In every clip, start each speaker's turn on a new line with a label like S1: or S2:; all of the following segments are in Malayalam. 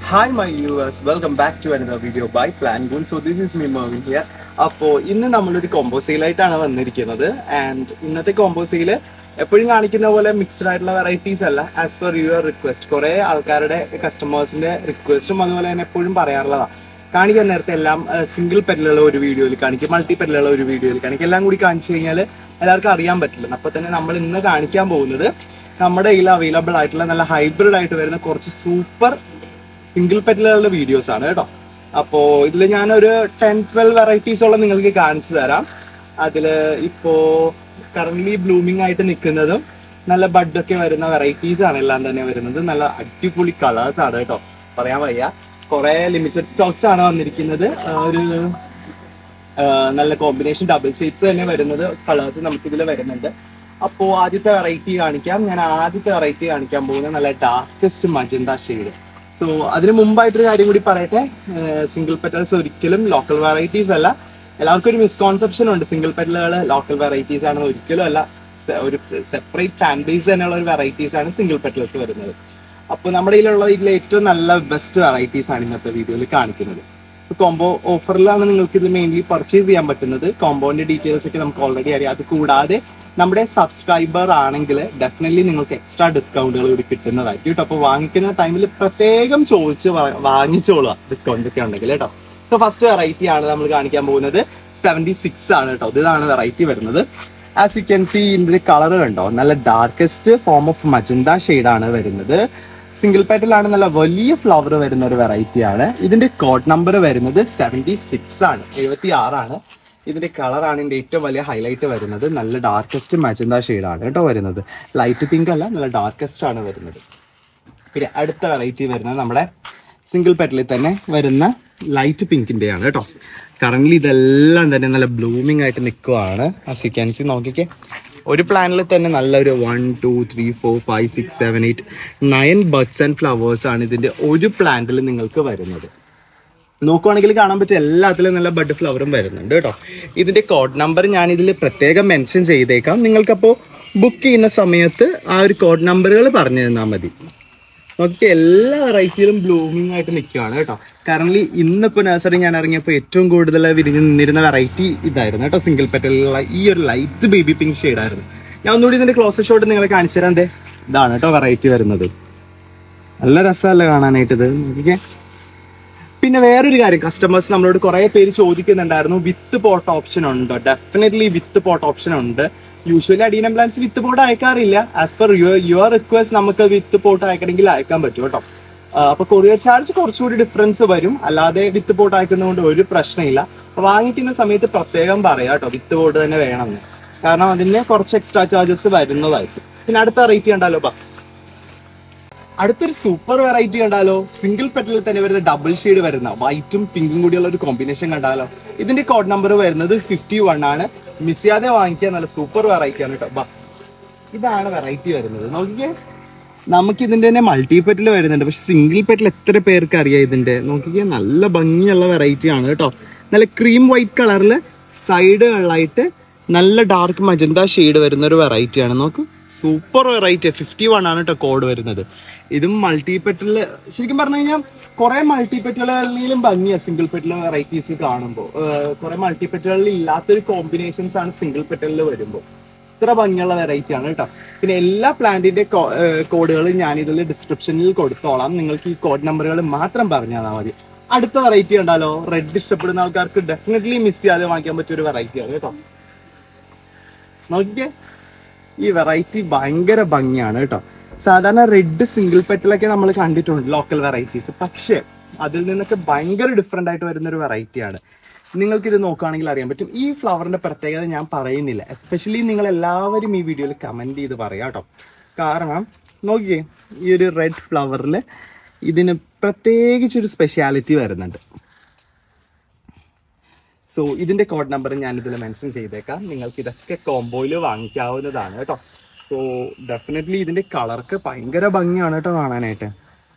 S1: hi my viewers welcome back to another video by plan gun so this is me Marvin here അപ്പോൾ ഇന്ന് നമ്മളൊരു കോംബോ സെയിലായിട്ടാണ് വന്നിരിക്കുന്നത് ആൻഡ് ഇന്നത്തെ കോംബോ സെയിൽ എപ്പോഴും കാണിക്കുന്ന പോലെ മിക്സ്ഡ് ആയിട്ടുള്ള വെറൈറ്റീസ് അല്ല ആസ് പെർ യുവർ റിക്വസ്റ്റ് കുറേ ആൾക്കാരുടെ കസ്റ്റമേഴ്സിന്റെ റിക്വസ്റ്റും അതുപോലെ തന്നെ എപ്പോഴും പറയാറുള്ളതാണ് കാണിക്കാൻ നേരത്തെ എല്ലാം സിംഗിൾ പെറ്റലുള്ള ഒരു വീഡിയോയിൽ കാണിക്കും മൾട്ടി പെറ്റലുള്ള ഒരു വീഡിയോയിൽ കാണിക്കും എല്ലാം കൂടി കാണിച്ചു കഴിഞ്ഞാൽ എല്ലാവർക്കും അറിയാൻ പറ്റില്ല അപ്പോൾ തന്നെ നമ്മൾ ഇന്ന് കാണിക്കാൻ പോകുന്നത് നമ്മുടെ കയ്യിൽ അവൈലബിൾ ആയിട്ടുള്ള നല്ല ഹൈബ്രിഡ് ആയിട്ട് വരുന്ന കുറച്ച് സൂപ്പർ സിംഗിൾ പെറ്റലുകളുടെ വീഡിയോസ് ആണ് കേട്ടോ അപ്പോ ഇതിൽ ഞാനൊരു ടെൻ ട്വൽവ് വെറൈറ്റീസോളം നിങ്ങൾക്ക് കാണിച്ചു തരാം അതില് ഇപ്പോ കറന്റ് ബ്ലൂമിംഗ് ആയിട്ട് നിൽക്കുന്നതും നല്ല ബഡ് ഒക്കെ വരുന്ന വെറൈറ്റീസ് ആണ് എല്ലാം തന്നെ വരുന്നത് നല്ല അടിപൊളി കളേഴ്സ് ആണ് കേട്ടോ പറയാൻ വയ്യ കുറെ ലിമിറ്റഡ് സ്റ്റോക്സ് ആണ് വന്നിരിക്കുന്നത് ആ, ഒരു ആ, നല്ല കോമ്പിനേഷൻ ഡബിൾ ഷെയ്ഡ്സ് തന്നെ വരുന്നത് കളേഴ്സ് നമുക്ക് ഇതിൽ വരുന്നുണ്ട് അപ്പോ ആദ്യത്തെ വെറൈറ്റി കാണിക്കാം ഞാൻ ആദ്യത്തെ വെറൈറ്റി കാണിക്കാൻ പോകുന്നത് നല്ല ഡാർക്കസ്റ്റ് മജന്ത ഷെയ്ഡ് സോ അതിന് മുമ്പായിട്ടൊരു കാര്യം കൂടി പറയട്ടെ സിംഗിൾ പെറ്റൽസ് ഒരിക്കലും ലോക്കൽ വെറൈറ്റീസ് അല്ല എല്ലാവർക്കും ഒരു മിസ്കോൺസെപ്ഷൻ ഉണ്ട് സിംഗിൾ പെറ്റലുകൾ ലോക്കൽ വെറൈറ്റീസ് ആണെന്ന് ഒരിക്കലും അല്ല സെ- ഒരു സെപ്പറേറ്റ് ഫാൻ ബേസ് തന്നെയുള്ള ഒരു വെറൈറ്റീസ് ആണ് സിംഗിൾ പെറ്റൽസ് വരുന്നത് അപ്പോൾ നമ്മുടെ കയ്യിലുള്ള ഇതിലെ ഏറ്റവും നല്ല ബെസ്റ്റ് വെറൈറ്റീസ് ആണ് ഇന്നത്തെ വീഡിയോയിൽ കാണിക്കുന്നത് കോംബോ ഓഫറിലാണ് നിങ്ങൾക്ക് ഇത് മെയിൻലി പർച്ചേസ് ചെയ്യാൻ പറ്റുന്നത് കോംബോന്റെ ഡീറ്റെയിൽസ് ഒക്കെ നമുക്ക് ഓൾറെഡി അറിയാം അത് കൂടാതെ നമ്മുടെ സബ്സ്ക്രൈബർ ആണെങ്കിൽ ഡെഫിനറ്റ്ലി നിങ്ങൾക്ക് എക്സ്ട്രാ ഡിസ്കൗണ്ടുകൾ കൂടി കിട്ടുന്നതായിരിക്കും കേട്ടോ അപ്പോൾ വാങ്ങിക്കുന്ന ടൈമിൽ പ്രത്യേകം ചോദിച്ച് വാ- വാങ്ങിച്ചോളുക ഡിസ്കൗണ്ട്സ് ഒക്കെ ഉണ്ടെങ്കിൽ കേട്ടോ സോ ഫസ്റ്റ് വെറൈറ്റി ആണ് നമ്മൾ കാണിക്കാൻ പോകുന്നത് സെവൻറ്റി സിക്സ് ആണ് കേട്ടോ ഇതാണ് വെറൈറ്റി വരുന്നത് ആസ് യു ക്യാൻ സി ഇതിന്റെ കളർ കണ്ടോ നല്ല ഡാർക്കസ്റ്റ് ഫോം ഓഫ് മജന്ത ആണ് വരുന്നത് സിംഗിൾ പെറ്റലാണ് നല്ല വലിയ ഫ്ലവർ വരുന്ന ഒരു വെറൈറ്റി ആണ് ഇതിന്റെ കോഡ് നമ്പർ വരുന്നത് സെവൻറ്റി സിക്സ് ആണ് എഴുപത്തി ആറാണ് ഇതിന്റെ കളറാണ് ഇതിന്റെ ഏറ്റവും വലിയ ഹൈലൈറ്റ് വരുന്നത് നല്ല ഡാർക്കസ്റ്റ് മജന്ത ആണ് കേട്ടോ വരുന്നത് ലൈറ്റ് പിങ്ക് അല്ല നല്ല ഡാർക്കസ്റ്റ് ആണ് വരുന്നത് പിന്നെ അടുത്ത വെറൈറ്റി വരുന്നത് നമ്മുടെ സിംഗിൾ പെറ്റലിൽ തന്നെ വരുന്ന ലൈറ്റ് പിങ്കിന്റെ ആണ് കേട്ടോ കറന്റ് ഇതെല്ലാം തന്നെ നല്ല ബ്ലൂമിംഗ് ആയിട്ട് നിൽക്കുവാണ് ആസ് യു ക്യാൻ സി നോക്കിക്കേ ഒരു പ്ലാനിൽ തന്നെ നല്ലൊരു one two three four five six seven eight nine buds and flowers ആണ് ഇതിന്റെ ഒരു പ്ലാന്റിൽ നിങ്ങൾക്ക് വരുന്നത് നോക്കുവാണെങ്കിൽ കാണാൻ പറ്റും എല്ലാത്തിലും നല്ല ബഡ് ഫ്ലവറും വരുന്നുണ്ട് കേട്ടോ ഇതിന്റെ കോഡ് നമ്പർ ഞാൻ ഇതിൽ പ്രത്യേകം മെൻഷൻ ചെയ്തേക്കാം നിങ്ങൾക്കപ്പോൾ ബുക്ക് ചെയ്യുന്ന സമയത്ത് ആ ഒരു കോഡ് നമ്പറുകൾ പറഞ്ഞു തന്നാൽ മതി നോക്കി എല്ലാ വെറൈറ്റിയിലും ബ്ലൂമിംഗ് ആയിട്ട് നിൽക്കുകയാണ് കേട്ടോ കറന്റ് ഇന്നിപ്പോ നഴ്സറി ഞാൻ ഇറങ്ങിയപ്പോൾ ഏറ്റവും കൂടുതൽ വിരിഞ്ഞ് നിന്നിരുന്ന വെറൈറ്റി ഇതായിരുന്നു കേട്ടോ സിംഗിൾ പെറ്റലുള്ള ഈ ഒരു ലൈറ്റ് ബേബി പിങ്ക് ആയിരുന്നു ഞാൻ ഒന്നുകൂടി ഇതിന്റെ ക്ലോസ് ഷോട്ട് നിങ്ങളെ കാണിച്ചു തരാൻ ദേ ഇതാണ് കേട്ടോ വെറൈറ്റി വരുന്നത് നല്ല രസമല്ലേ കാണാനായിട്ട് ഇത് നോക്കിക്കേ പിന്നെ വേറൊരു കാര്യം കസ്റ്റമേഴ്സ് നമ്മളോട് കുറെ പേര് ചോദിക്കുന്നുണ്ടായിരുന്നു വിത്ത് പോട്ട് ഓപ്ഷൻ ഉണ്ടോ ഡെഫിനറ്റ്ലി വിത്ത് പോട്ട് ഓപ്ഷൻ ഉണ്ട് usually adenium plants with pot അയക്കാറില്ല ആസ് പെർ യുവർ റിക്വസ്റ്റ് നമുക്ക് വിത്ത് പോട്ട് അയക്കണമെങ്കിൽ അയക്കാൻ പറ്റും കേട്ടോ ആ, അപ്പൊ കൊറിയർ ചാർജ് കുറച്ചുകൂടി ഡിഫറൻസ് വരും അല്ലാതെ വിത്ത് പോട്ട് അയക്കുന്നതുകൊണ്ട് ഒരു പ്രശ്നമില്ല അപ്പൊ വാങ്ങിക്കുന്ന സമയത്ത് പ്രത്യേകം പറയാം കേട്ടോ വിത്ത് പോട്ട് തന്നെ വേണമെന്ന് കാരണം അതിന് കുറച്ച് എക്സ്ട്രാ ചാർജസ് വരുന്നതായിരിക്കും പിന്നെ അടുത്ത റേറ്റ് കണ്ടാലോ ബാ അടുത്തൊരു സൂപ്പർ വെറൈറ്റി കണ്ടാലോ സിംഗിൾ പെറ്റലിൽ തന്നെ വരുന്ന ഡബിൾ ഷെയ്ഡ് വരുന്ന വൈറ്റും പിങ്കും കൂടിയുള്ള ഒരു കോമ്പിനേഷൻ കണ്ടാലോ ഇതിന്റെ കോഡ് നമ്പർ വരുന്നത് ഫിഫ്റ്റി വൺ ആണ് മിസ് ചെയ്യാതെ വാങ്ങിക്കാൻ നല്ല സൂപ്പർ വെറൈറ്റി ആണ് കേട്ടോ ബാ ഇതാണ് വെറൈറ്റി വരുന്നത് നോക്കിക്കേ നമുക്ക് ഇതിന്റെ തന്നെ മൾട്ടി പെറ്റൽ വരുന്നുണ്ട് പക്ഷെ സിംഗിൾ പെറ്റൽ എത്ര പേർക്ക് അറിയാം ഇതിന്റെ നോക്കിക്കേ നല്ല ഭംഗിയുള്ള വെറൈറ്റി ആണ് കേട്ടോ നല്ല ക്രീം വൈറ്റ് കളറിൽ സൈഡുകളിലായിട്ട് നല്ല ഡാർക്ക് മജന്ത ഷെയ്ഡ് വരുന്ന ഒരു വെറൈറ്റി ആണ് നോക്കൂ സൂപ്പർ വെറൈറ്റി ഫിഫ്റ്റി വൺ ആണ് കേട്ടോ കോഡ് വരുന്നത് ഇതും മൾട്ടി പെറ്റലില് ശരിക്കും പറഞ്ഞു കഴിഞ്ഞാൽ കുറെ മൾട്ടി പെറ്റലുകളിലും ഭംഗിയാണ് സിംഗിൾ പെറ്റൽ വെറൈറ്റീസ് കാണുമ്പോൾ കുറെ മൾട്ടി പെറ്റലുകളിൽ ഇല്ലാത്തൊരു കോമ്പിനേഷൻസ് ആണ് സിംഗിൾ പെറ്റലിൽ വരുമ്പോൾ ഇത്ര ഭംഗിയുള്ള വെറൈറ്റി ആണ് കേട്ടോ പിന്നെ എല്ലാ പ്ലാന്റിന്റെ കോഡുകളും ഞാൻ ഇതിൽ ഡിസ്ക്രിപ്ഷനിൽ കൊടുത്തോളാം നിങ്ങൾക്ക് ഈ കോഡ് നമ്പറുകൾ മാത്രം പറഞ്ഞു തന്നാൽ മതി അടുത്ത വെറൈറ്റി ഉണ്ടല്ലോ റെഡ് ഇഷ്ടപ്പെടുന്ന ആൾക്കാർക്ക് ഡെഫിനറ്റ്ലി മിസ് ചെയ്യാതെ വാങ്ങിക്കാൻ പറ്റിയ ഒരു വെറൈറ്റി ആണ് കേട്ടോ നോക്കിക്കേ ഈ വെറൈറ്റി ഭയങ്കര ഭംഗിയാണ് കേട്ടോ സാധാരണ റെഡ് സിംഗിൾ പെറ്റലൊക്കെ നമ്മൾ കണ്ടിട്ടുണ്ട് ലോക്കൽ വെറൈറ്റീസ് പക്ഷേ അതിൽ നിന്നൊക്കെ ഭയങ്കര ഡിഫറെന്റ് ആയിട്ട് വരുന്ന ഒരു വെറൈറ്റിയാണ് നിങ്ങൾക്ക് ഇത് നോക്കുകയാണെങ്കിൽ അറിയാൻ പറ്റും ഈ ഫ്ലവറിന്റെ പ്രത്യേകത ഞാൻ പറയുന്നില്ല എസ്പെഷ്യലി നിങ്ങൾ എല്ലാവരും ഈ വീഡിയോയിൽ കമന്റ് ചെയ്ത് പറയാം കേട്ടോ കാരണം നോക്കിയേ ഈ ഒരു റെഡ് ഫ്ലവറിൽ ഇതിന് പ്രത്യേകിച്ചൊരു സ്പെഷ്യാലിറ്റി വരുന്നുണ്ട് സോ ഇതിന്റെ കോഡ് നമ്പർ ഞാൻ ഇതിൽ മെൻഷൻ ചെയ്തേക്കാം നിങ്ങൾക്ക് ഇതൊക്കെ കോംബോയിൽ വാങ്ങിക്കാവുന്നതാണ് കേട്ടോ സോ ഡെഫിനറ്റ്ലി ഇതിന്റെ കളർക്ക് ഭയങ്കര ഭംഗിയാണ് കേട്ടോ കാണാനായിട്ട്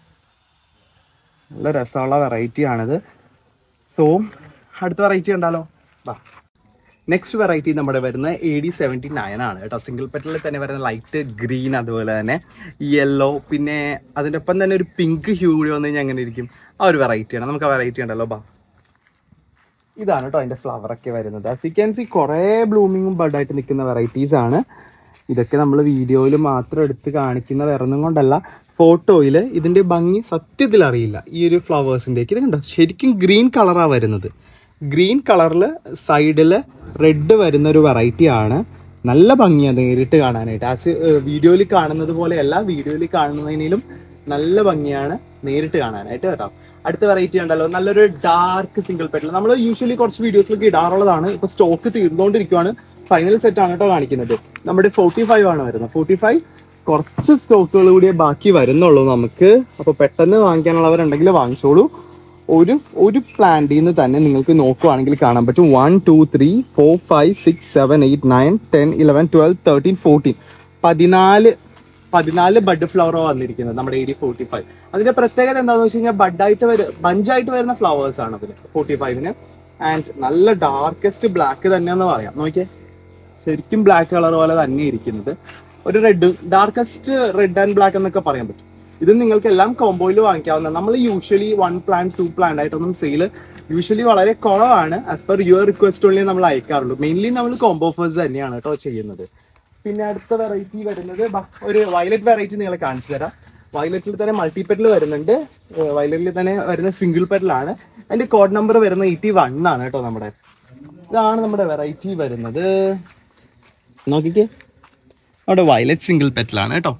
S1: നല്ല രസമുള്ള വെറൈറ്റി ആണിത് സോ അടുത്ത വെറൈറ്റി ഉണ്ടല്ലോ വാ നെക്സ്റ്റ് വെറൈറ്റി നമ്മുടെ വരുന്ന എ ഡി സെവൻറ്റി നയൻ ആണ് കേട്ടോ സിംഗിൾ പെറ്റലിൽ തന്നെ വരുന്ന ലൈറ്റ് ഗ്രീൻ അതുപോലെ തന്നെ യെല്ലോ പിന്നെ അതിൻ്റെ ഒപ്പം തന്നെ ഒരു പിങ്ക് ഹ്യൂ കൂടി വന്നു കഴിഞ്ഞാൽ എങ്ങനെ ഇരിക്കും ആ ഒരു വെറൈറ്റിയാണ് നമുക്ക് ആ വെറൈറ്റി ഉണ്ടല്ലോ ബാ ഇതാണ് കേട്ടോ അതിൻ്റെ ഫ്ലവർ ഒക്കെ വരുന്നത് ആസ് യു ക്യാൻ സി കുറേ ബ്ലൂമിങ്ങും ബഡായിട്ട് നിൽക്കുന്ന വെറൈറ്റീസ് ആണ് ഇതൊക്കെ നമ്മൾ വീഡിയോയിൽ മാത്രം എടുത്ത് കാണിക്കുന്ന വേറൊന്നും കൊണ്ടല്ല ഫോട്ടോയിൽ ഇതിൻ്റെ ഭംഗി സത്യത്തിൽ അറിയില്ല ഈ ഒരു ഫ്ലവേഴ്സിൻ്റെയൊക്കെ ഇത് കണ്ടോ ശരിക്കും ഗ്രീൻ കളറാണ് വരുന്നത് ഗ്രീൻ കളറിൽ സൈഡിൽ റെഡ് വരുന്ന ഒരു വെറൈറ്റി ആണ് നല്ല ഭംഗിയാണ് നേരിട്ട് കാണാനായിട്ട് ആസ് വീഡിയോയിൽ കാണുന്നത് പോലെയല്ല വീഡിയോയിൽ കാണുന്നതിനും നല്ല ഭംഗിയാണ് നേരിട്ട് കാണാനായിട്ട് കേട്ടോ അടുത്ത വെറൈറ്റി ഉണ്ടല്ലോ നല്ലൊരു ഡാർക്ക് സിംഗിൾ പെറ്റൽ നമ്മൾ യൂഷ്വലി കുറച്ച് വീഡിയോസിലൊക്കെ ഇടാറുള്ളതാണ് ഇപ്പൊ സ്റ്റോക്ക് തീർന്നുകൊണ്ടിരിക്കുവാണ് ഫൈനൽ സെറ്റ് ആണ് കേട്ടോ കാണിക്കുന്നത് നമ്മുടെ ഫോർട്ടി ഫൈവ് ആണ് വരുന്നത് ഫോർട്ടി ഫൈവ് കുറച്ച് സ്റ്റോക്കുകൾ കൂടിയേ ബാക്കി വരുന്നുള്ളൂ നമുക്ക് അപ്പൊ പെട്ടെന്ന് വാങ്ങിക്കാനുള്ളവരുണ്ടെങ്കിൽ വാങ്ങിച്ചോളൂ ഒരു ഒരു പ്ലാന്റിൽ നിന്ന് തന്നെ നിങ്ങൾക്ക് നോക്കുവാണെങ്കിൽ കാണാൻ പറ്റും one two three four five six seven eight nine ten eleven twelve thirteen fourteen പതിനാല് പതിനാല് ബഡ് ഫ്ലവർ വന്നിരിക്കുന്നത് നമ്മുടെ എ ഡി ഫോർട്ടി ഫൈവ് അതിന്റെ പ്രത്യേകത എന്താണെന്ന് വെച്ച് കഴിഞ്ഞാൽ ബഡായിട്ട് വരും ബഞ്ചായിട്ട് വരുന്ന ഫ്ലവേഴ്സ് ആണ് അതിന് ഫോർട്ടി ഫൈവിന് ആൻഡ് നല്ല ഡാർക്കസ്റ്റ് ബ്ലാക്ക് തന്നെയാന്ന് പറയാം നോക്കിയേ ശരിക്കും ബ്ലാക്ക് കളർ പോലെ തന്നെ ഇരിക്കുന്നത് ഒരു red darkest red and black എന്നൊക്കെ പറയാൻ പറ്റും ഇത് നിങ്ങൾക്ക് എല്ലാം കോംബോയിൽ വാങ്ങിക്കാവുന്ന നമ്മൾ usually one plant two plant ആയിട്ടൊന്നും സെയിൽ യൂഷ്വലി വളരെ കുറവാണ് ആസ് പെർ യുവർ റിക്വസ്റ്റ് ഉള്ളിൽ നമ്മൾ അയക്കാറുള്ളൂ മെയിൻലി നമ്മൾ കോംബോ ഓഫേഴ്സ് തന്നെയാണ് കേട്ടോ ചെയ്യുന്നത് പിന്നെ അടുത്ത വെറൈറ്റി വരുന്നത് ബ- ഒരു വയലറ്റ് വെറൈറ്റി നിങ്ങളെ കാണിച്ചു തരാം വയലറ്റിൽ തന്നെ മൾട്ടി പെറ്റൽ വരുന്നുണ്ട് വയലറ്റിൽ തന്നെ വരുന്ന സിംഗിൾ പെറ്റലാണ് അതിന്റെ കോഡ് നമ്പർ വരുന്ന എയ്റ്റി വൺ ആണ് കേട്ടോ നമ്മുടെ ഇതാണ് നമ്മുടെ വെറൈറ്റി വരുന്നത് നോക്കിക്കേ അവിടെ വയലറ്റ് സിംഗിൾ പെറ്റലാണ് കേട്ടോ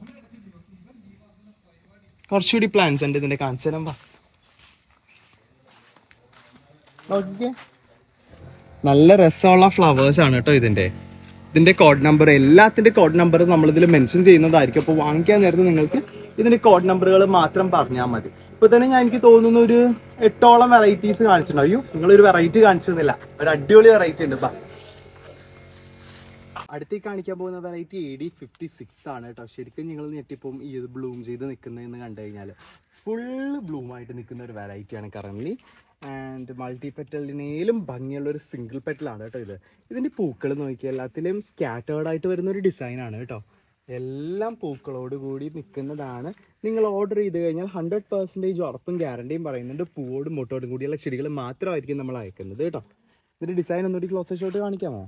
S1: കുറച്ചുകൂടി പ്ലാൻസ് ഉണ്ട് ഇതിന്റെ കാണിച്ചു തരാൻ വാ നോക്കിക്കേ നല്ല രസമുള്ള ഫ്ലവേഴ്സ് ആണ് കേട്ടോ ഇതിന്റെ ഇതിന്റെ കോഡ് നമ്പർ എല്ലാത്തിന്റെ കോഡ് നമ്പർ നമ്മൾ ഇതിൽ മെൻഷൻ ചെയ്യുന്നതായിരിക്കും അപ്പോൾ വാങ്ങിക്കാൻ നേരത്ത് നിങ്ങൾക്ക് ഇതിന്റെ കോഡ് നമ്പറുകൾ മാത്രം പറഞ്ഞാൽ മതി ഇപ്പൊ തന്നെ ഞാൻ എനിക്ക് തോന്നുന്ന ഒരു എട്ടോളം വെറൈറ്റീസ് കാണിച്ചിട്ടുണ്ടാവും അയ്യോ നിങ്ങളൊരു വെറൈറ്റി കാണിച്ചിരുന്നില്ല ഒരു അടിപൊളി വെറൈറ്റി ഉണ്ട് ബാ അടുത്തേക്ക് കാണിക്കാൻ പോകുന്ന variety A D fifty six ആണ് കേട്ടോ ശരിക്കും നിങ്ങൾ ഞെട്ടിപ്പം ഈ ഇത് ബ്ലൂം ചെയ്ത് നിൽക്കുന്നതെന്ന് കണ്ടു കഴിഞ്ഞാൽ ഫുൾ ബ്ലൂം ആയിട്ട് നിൽക്കുന്ന ഒരു വെറൈറ്റിയാണ് കറന്റ് ആൻഡ് മൾട്ടി പെറ്റലിനേലും ഭംഗിയുള്ള ഒരു സിംഗിൾ പെറ്റലാണ് കേട്ടോ ഇത് ഇതിൻ്റെ പൂക്കൾ നോക്കിയാൽ എല്ലാത്തിലും സ്കാറ്റേർഡ് ആയിട്ട് വരുന്ന ഒരു ഡിസൈനാണ് കേട്ടോ എല്ലാം പൂക്കളോട് കൂടി നിൽക്കുന്നതാണ് നിങ്ങൾ ഓർഡർ ചെയ്ത് കഴിഞ്ഞാൽ ഹൺഡ്രഡ് പെർസെൻറ്റേജ് ഉറപ്പും ഗ്യാരണ്ടിയും പറയുന്നുണ്ട് പൂവോടും മുട്ടോടും കൂടിയുള്ള ചെടികൾ മാത്രമായിരിക്കും നമ്മൾ അയക്കുന്നത് കേട്ടോ ഇതിൻ്റെ ഡിസൈൻ ഒന്നുകൂടി ക്ലോസ് ഷോട്ട് കാണിക്കാമോ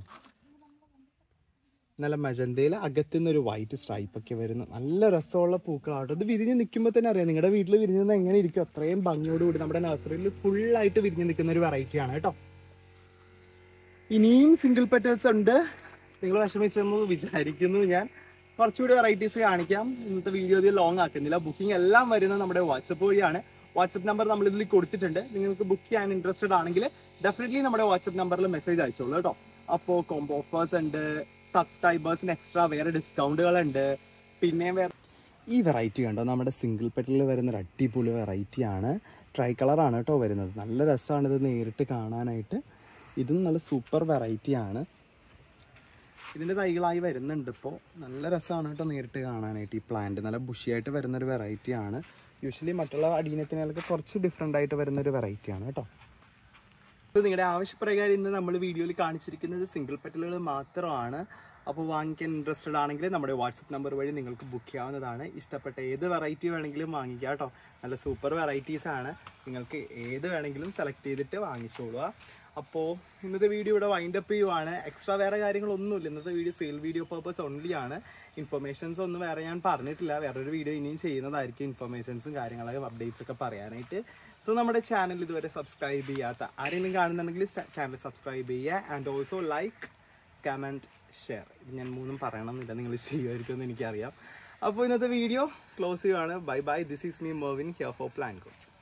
S1: നല്ല മജന്തയിൽ അകത്തുനിന്ന് ഒരു വൈറ്റ് സ്ട്രൈപ്പ് ഒക്കെ വരുന്ന നല്ല രസമുള്ള പൂക്കളാട്ടോ ഇത് വിരിഞ്ഞ് നിൽക്കുമ്പോൾ തന്നെ അറിയാം നിങ്ങളുടെ വീട്ടിൽ വിരിഞ്ഞത് എങ്ങനെ ഇരിക്കും അത്രയും ഭംഗിയോടുകൂടി നമ്മുടെ നഴ്സറിയിൽ ഫുള്ളായിട്ട് വിരിഞ്ഞ് നിൽക്കുന്ന ഒരു വെറൈറ്റി ആണ് കേട്ടോ ഇനിയും സിംഗിൾ പെറ്റൽസ് ഉണ്ട് നിങ്ങൾ വിഷമിച്ചെന്ന് വിചാരിക്കുന്നു ഞാൻ കുറച്ചുകൂടി വെറൈറ്റീസ് കാണിക്കാം ഇന്നത്തെ വീഡിയോ ഇത് ലോങ് ആക്കുന്നില്ല ബുക്കിംഗ് എല്ലാം വരുന്നത് നമ്മുടെ വാട്സപ്പ് വഴിയാണ് വാട്സപ്പ് നമ്പർ നമ്മൾ ഇതിൽ കൊടുത്തിട്ടുണ്ട് നിങ്ങൾക്ക് ബുക്ക് ചെയ്യാൻ ഇൻട്രസ്റ്റഡ് ആണെങ്കിൽ ഡെഫിനറ്റ്ലി നമ്മുടെ വാട്സപ്പ് നമ്പറിൽ മെസ്സേജ് അയച്ചോളൂ കേട്ടോ അപ്പോൾ കോംബോ ഓഫേഴ്സ് ഉണ്ട് സബ്സ്ക്രൈബേഴ്സിന് എക്സ്ട്രാ വേറെ ഡിസ്കൗണ്ടുകൾ ഉണ്ട് പിന്നെ വേറെ ഈ വെറൈറ്റി കണ്ടോ നമ്മുടെ സിംഗിൾ പെറ്റലിൽ വരുന്ന ഒരു അടിപൊളി വെറൈറ്റി ആണ് ട്രൈ കളറാണ് കേട്ടോ വരുന്നത് നല്ല രസമാണ് ഇത് നേരിട്ട് കാണാനായിട്ട് ഇതും നല്ല സൂപ്പർ വെറൈറ്റി ആണ് ഇതിൻ്റെ തൈകളായി വരുന്നുണ്ട് ഇപ്പോൾ നല്ല രസമാണ് കേട്ടോ നേരിട്ട് കാണാനായിട്ട് ഈ പ്ലാന്റ് നല്ല ബുഷിയായിട്ട് വരുന്ന ഒരു വെറൈറ്റി ആണ് യൂഷ്വലി മറ്റുള്ള അടീനത്തിനൊക്കെ കുറച്ച് ഡിഫറെൻ്റ് ആയിട്ട് വരുന്ന ഒരു വെറൈറ്റി ആണ് കേട്ടോ ഇത് നിങ്ങളുടെ ആവശ്യപ്രകാരം ഇന്ന് നമ്മൾ വീഡിയോയിൽ കാണിച്ചിരിക്കുന്നത് സിംഗിൾ പെറ്റലുകൾ മാത്രമാണ് അപ്പോൾ വാങ്ങിക്കാൻ ഇൻട്രസ്റ്റഡ് ആണെങ്കിൽ നമ്മുടെ വാട്സപ്പ് നമ്പർ വഴി നിങ്ങൾക്ക് ബുക്ക് ചെയ്യാവുന്നതാണ് ഇഷ്ടപ്പെട്ട ഏത് വെറൈറ്റി വേണമെങ്കിലും വാങ്ങിക്കാം കേട്ടോ നല്ല സൂപ്പർ വെറൈറ്റീസ് ആണ് നിങ്ങൾക്ക് ഏത് വേണമെങ്കിലും സെലക്ട് ചെയ്തിട്ട് വാങ്ങിച്ചോളുക അപ്പോൾ ഇന്നത്തെ വീഡിയോ ഇവിടെ വൈൻഡ് അപ്പ് ചെയ്യുവാണ് എക്സ്ട്രാ വേറെ കാര്യങ്ങളൊന്നുമില്ല ഇന്നത്തെ video sale video purpose only ആണ് ഇൻഫർമേഷൻസ് ഒന്നും വേറെ ഞാൻ പറഞ്ഞിട്ടില്ല വേറൊരു വീഡിയോ ഇനിയും ചെയ്യുന്നതായിരിക്കും ഇൻഫർമേഷൻസും കാര്യങ്ങളൊക്കെ അപ്ഡേറ്റ്സ് ഒക്കെ പറയാനായിട്ട് സോ നമ്മുടെ ചാനൽ ഇതുവരെ സബ്സ്ക്രൈബ് ചെയ്യാത്ത ആരെങ്കിലും കാണുന്നുണ്ടെങ്കിൽ ചാനൽ സബ്സ്ക്രൈബ് ചെയ്യുക and also like comment share ഇത് ഞാൻ മൂന്നും പറയണമെന്നില്ല നിങ്ങൾ ചെയ്യുമായിരിക്കും എന്ന് എനിക്കറിയാം അപ്പോൾ ഇന്നത്തെ വീഡിയോ ക്ലോസ് ചെയ്യുവാണ് bye bye this is me Mervin here for plan go